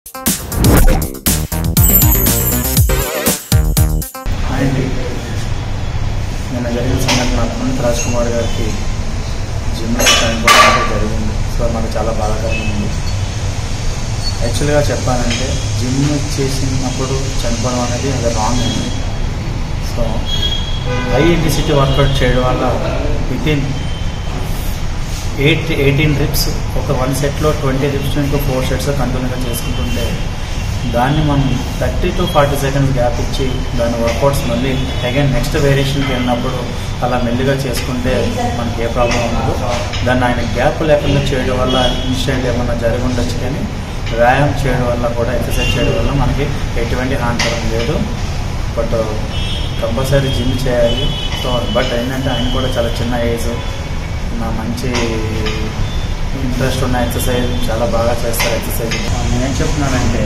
అండి నిన్న జరిగిన సంఘటన అనంత్ రాజ్ కుమార్ గారికి జిమ్లో చనిపోవడం అయితే జరిగింది సో నాకు చాలా బాధాకరంగా ఉంది యాక్చువల్గా చెప్పాలంటే జిమ్ చేసినప్పుడు చనిపోవడం అనేది అది రాంగ్ అండి సో హై ఇంటెన్సిటీ వర్కౌట్ చేయడం వల్ల వితిన్ ఎయిట్ ఎయిటీన్ రిప్స్ ఒక వన్ సెట్లో ట్వంటీ రిప్స్ ఇంకో ఫోర్ సెట్స్ కంటిన్యూగా చేసుకుంటుంటే దాన్ని మనం thirty to forty seconds gap ఇచ్చి దాని వర్కౌట్స్ మళ్ళీ అగైన్ నెక్స్ట్ వేరియేషన్కి వెళ్ళినప్పుడు అలా మెల్లిగా చేసుకుంటే మనకి ఏ ప్రాబ్లం ఉండదు దాన్ని ఆయన గ్యాప్ లేకుండా చేయడం వల్ల ఇన్స్టెంట్ ఏమన్నా జరిగి ఉండొచ్చు కానీ వ్యాయామం చేయడం వల్ల కూడా ఎక్సర్సైజ్ చేయడం వల్ల మనకి ఎటువంటి హానికరం లేదు బట్ కంపల్సరీ జిమ్ చేయాలి సో బట్ ఏంటంటే ఆయన కూడా చాలా చిన్న ఏజ్ నా మంచి ఇంట్రెస్ట్ ఉన్న ఎక్సర్సైజ్ చాలా బాగా చేస్తారు ఎక్సర్సైజ్ నేనేం చెప్తున్నానంటే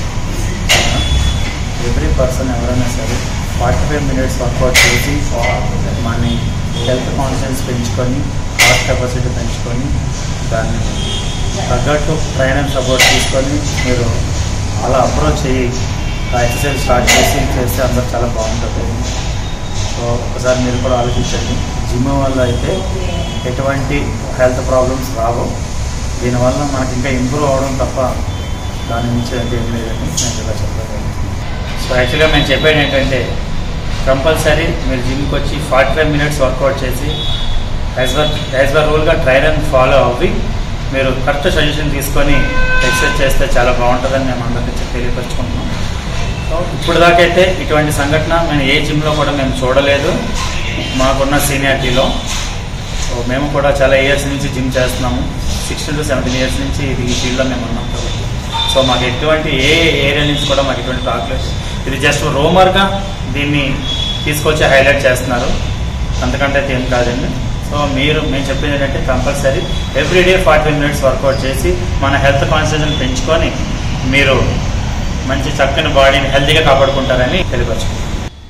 ఎవ్రీ పర్సన్ ఎవరైనా సరే ఫార్టీ ఫైవ్ మినిట్స్ వర్కౌట్ చేసి మన హెల్త్ కాన్షియన్స్ పెంచుకొని హార్ట్ కెపాసిటీ పెంచుకొని దాన్ని తగ్గట్టు ట్రైనర్ సపోర్ట్ తీసుకొని మీరు అలా అప్రోచ్ అయ్యి ఆ ఎక్సర్సైజ్ స్టార్ట్ చేసి చేస్తే అందరు చాలా బాగుంటుంది సో ఒకసారి మీరు కూడా ఆలోచించండి జిమ్ వల్ల అయితే ఎటువంటి హెల్త్ ప్రాబ్లమ్స్ రావు దీనివల్ల మనకి ఇంకా ఇంప్రూవ్ అవడం తప్ప దాని నుంచి అయితే ఏం లేదని నేను ఇలా చెప్పగలను సో యాక్చువల్గా మేము చెప్పేది ఏంటంటే కంపల్సరీ మీరు జిమ్కి వచ్చి ఫార్టీ ఫైవ్ మినిట్స్ వర్కౌట్ చేసి యాజ్ పర్ యాజ్ పర్ రూల్గా ట్రైనర్ ఫాలో అవ్వి మీరు కరెక్ట్ సజెషన్ తీసుకొని ఎక్సర్సైజ్ చేస్తే చాలా బాగుంటుందని మేము అందరికీ తెలియపరుచుకుంటున్నాం సో ఇప్పుడు దాకైతే ఇటువంటి సంఘటన మేము ఏ జిమ్లో కూడా మేము చూడలేదు మాకున్న సీనియారిటీలో సో మేము కూడా చాలా ఇయర్స్ నుంచి జిమ్ చేస్తున్నాము సిక్స్టీన్ టు సెవెంటీన్ ఇయర్స్ నుంచి ఇది ఈ ఫీల్డ్లో మేము ఉన్నాం కాబట్టి సో మాకు ఎటువంటి ఏ ఏరియా నుంచి కూడా మాకు ఎటువంటి టాక్లేదు ఇది జస్ట్ రోమర్గా దీన్ని తీసుకొచ్చి హైలైట్ చేస్తున్నారు అంతకంటే అయితే ఏం కాదండి సో మీరు మేము చెప్పింది ఏంటంటే compulsory everyday forty five minutes workout చేసి మన హెల్త్ కాన్షియస్ని పెంచుకొని మీరు మంచి చక్కని బాడీని హెల్తీగా కాపాడుకుంటారని తెలియపరచుకుంటాం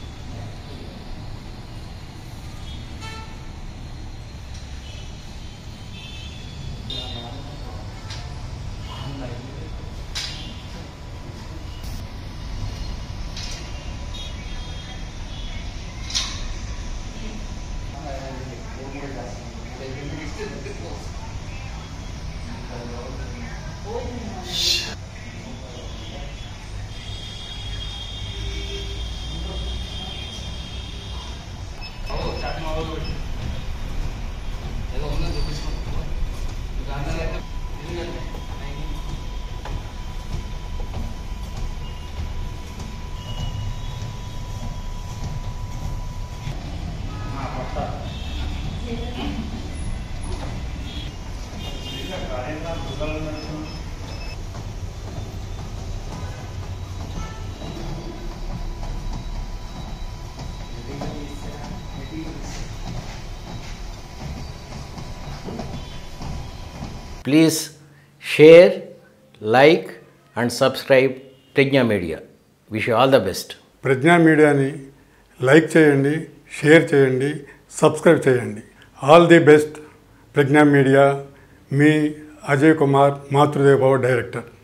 Please share, like, and subscribe Prajna Media. Wish you all the best. ప్రజ్ఞా మీడియాని లైక్ చేయండి షేర్ చేయండి సబ్స్క్రైబ్ చేయండి all the best Pragna media మీ అజయ్ కుమార్ మాతృదేవ డైరెక్టర్